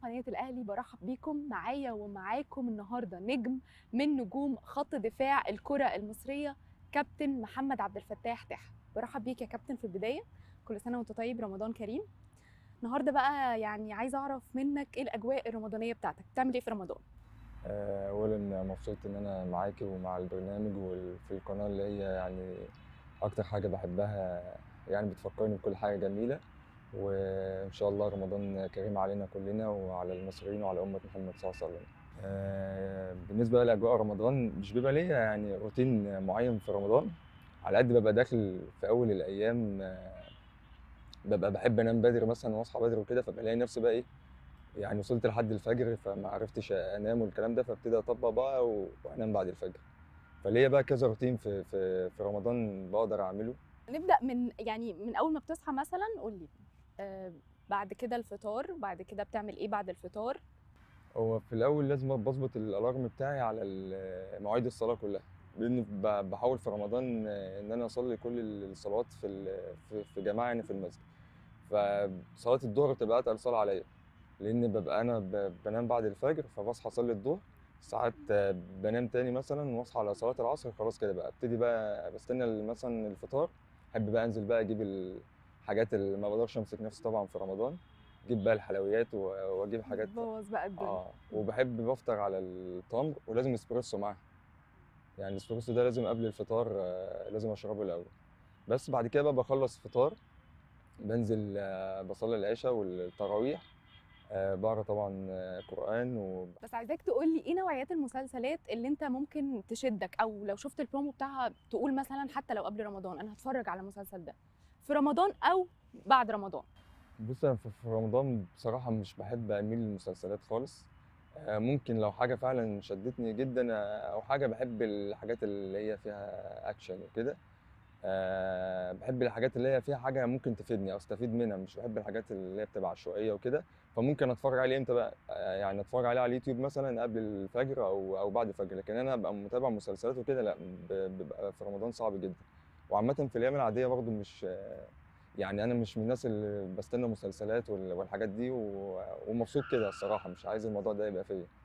قناة الأهلي برحب بيكم معايا ومعاكم النهاردة نجم من نجوم خط دفاع الكرة المصرية كابتن محمد عبد الفتاح تاح برحب بيك يا كابتن في البداية كل سنة وانت طيب رمضان كريم النهارده بقى يعني عايزه اعرف منك ايه الاجواء الرمضانيه بتاعتك بتعمل ايه في رمضان آه، اولا مبسوط ان انا معاكي ومع البرنامج وفي القناه اللي هي يعني اكتر حاجه بحبها يعني بتفكرني بكل حاجه جميله وان شاء الله رمضان كريم علينا كلنا وعلى المصريين وعلى امه محمد صلى الله عليه وسلم آه، بالنسبه لاجواء رمضان مش بيبقى ليا يعني روتين معين في رمضان على قد ببقى داخل في اول الايام آه، ببقى بحب انام بدري مثلا واصحى بدري وكده فبلاقي نفسي بقى ايه يعني وصلت لحد الفجر فما عرفتش انام والكلام ده فابتدي اطبق بقى و- وانام بعد الفجر فليا بقى كذا روتين في في في رمضان بقدر اعمله نبدا من يعني من اول ما بتصحى مثلا قول لي آه بعد كده الفطار بعد كده بتعمل ايه بعد الفطار هو في الاول لازم بظبط الالارم بتاعي على ال- مواعيد الصلاه كلها لان ب- بحاول في رمضان ان انا اصلي كل الصلوات في ال- في- في جماعه يعني في المسجد فصلاه الظهر بتبقى اتقل صلاه عليا لان ببقى انا ب- بنام بعد الفجر فبصحى اصلي الظهر ساعات بنام تاني مثلا واصحى على صلاه العصر خلاص كده بقى ابتدي بقى بستنى مثلا الفطار احب بقى انزل بقى اجيب الحاجات اللي ما بقدرش امسك نفسي طبعا في رمضان اجيب بقى الحلويات و- واجيب حاجات بوظ بقى الدنيا اه وبحب بفطر على التمر ولازم اسبريسو معاه يعني الاسبريسو ده لازم قبل الفطار آه، لازم اشربه الاول بس بعد كده بقى بخلص فطار بنزل آه، بصلي العشاء والتراويح آه، بقرا طبعا آه، قران و بس عايزاك تقول لي ايه نوعيات المسلسلات اللي انت ممكن تشدك او لو شفت البرومو بتاعها تقول مثلا حتى لو قبل رمضان انا هتفرج على المسلسل ده في رمضان او بعد رمضان بص انا في في رمضان بصراحه مش بحب اميل للمسلسلات خالص آه، ممكن لو حاجه فعلا شدتني جدا آه، او حاجه بحب الحاجات اللي هي فيها اكشن وكده آه، بحب الحاجات اللي هي فيها حاجه ممكن تفيدني او استفيد منها مش بحب الحاجات اللي هي بتبقى عشوائيه وكده فممكن اتفرج عليه امتى بقى آه، يعني اتفرج عليه على اليوتيوب مثلا قبل الفجر او او بعد الفجر لكن انا ابقى متابع مسلسلات وكده لا ب- بيبقى في رمضان صعب جدا وعامه في الايام العاديه برضو مش آه، يعني انا مش من الناس اللي بستنى مسلسلات وال- والحاجات دي و- ومبسوط كده الصراحه مش عايز الموضوع ده يبقى فيا